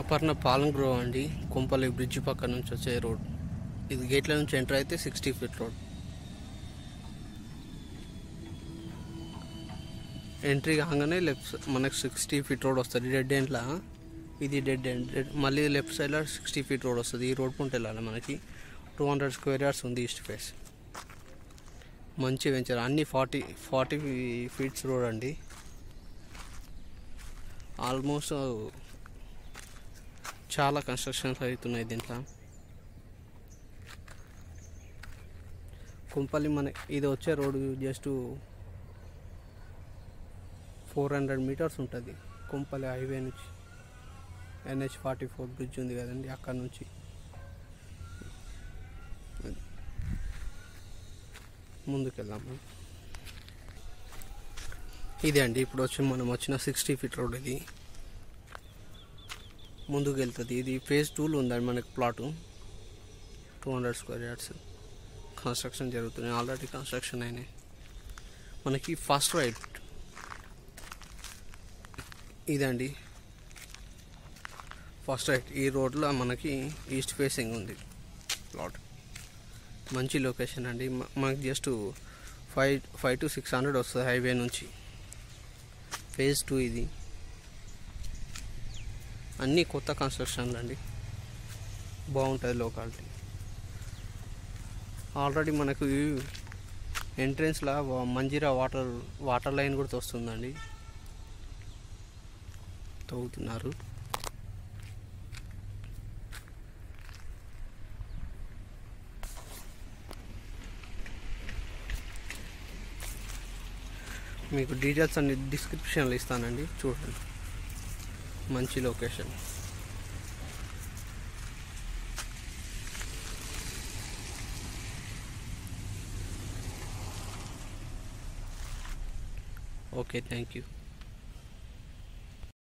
Aparna Palem grow అండి Kompally bridge పక్క నుంచి వచ్చే రోడ్ ఇది గేట్ల నుంచి ఎంటర్ అయితే సిక్స్టీ ఫీట్ రోడ్ ఎంట్రీ కాగానే లెఫ్ట్ మనకు సిక్స్టీ ఫీట్ రోడ్ వస్తుంది డెడ్ ఎండ్లా ఇది డెడ్ ఎండ్ డెడ్ మళ్ళీ లెఫ్ట్ సైడ్లో సిక్స్టీ ఫీట్ రోడ్ వస్తుంది ఈ రోడ్ punట వెళ్ళాలి మనకి టూ హండ్రెడ్ స్క్వేర్ యార్డ్స్ ఉంది ఈస్ట్ ఫేస్ మంచి వెంచర్ అన్ని ఫార్టీ ఫార్టీ ఫీట్స్ రోడ్ అండి ఆల్మోస్ట్ చాలా కన్స్ట్రక్షన్స్ అవుతున్నాయి దీంట్లో కుంపల్లి మన ఇది వచ్చే road just four hundred metres ఉంటుంది కుంపల్లి హైవే నుంచి ఎన్హెచ్ ఫార్టీ ఫోర్ బ్రిడ్జ్ ఉంది కదండి అక్కడ నుంచి ముందుకెళ్దాము ఇదే అండి ఇప్పుడు వచ్చి మనం వచ్చిన సిక్స్టీ ఫీట్ రోడ్ ఇది ముందుకు వెళ్తుంది ఇది ఫేజ్ టూలో ఉందండి మనకి plot two hundred square yards construction జరుగుతుంది ఆల్రెడీ కన్స్ట్రక్షన్ అయినాయి మనకి ఫస్ట్ రైట్ ఇదండి ఫస్ట్ రైట్ ఈ రోడ్లో మనకి ఈస్ట్ ఫేసింగ్ ఉంది ప్లాట్ మంచి లొకేషన్ అండి మ- మనకి just five five to six hundred వస్తుంది హైవే నుంచి ఫేజ్ టూ ఇది అన్నీ కొత్త కన్స్ట్రక్షన్లు అండి బాగుంటుంది లోకాలిటీ ఆల్రెడీ మనకు ఎంట్రెన్స్లో మంజీరా వాటర్ వాటర్ లైన్ కూడా వస్తుందండి తవ్వుతున్నారు మీకు డీటెయిల్స్ అన్ని డిస్క్రిప్షన్లో ఇస్తానండి చూడండి మంచి లొకేషన్ ఓకే థ్యాంక్ యూ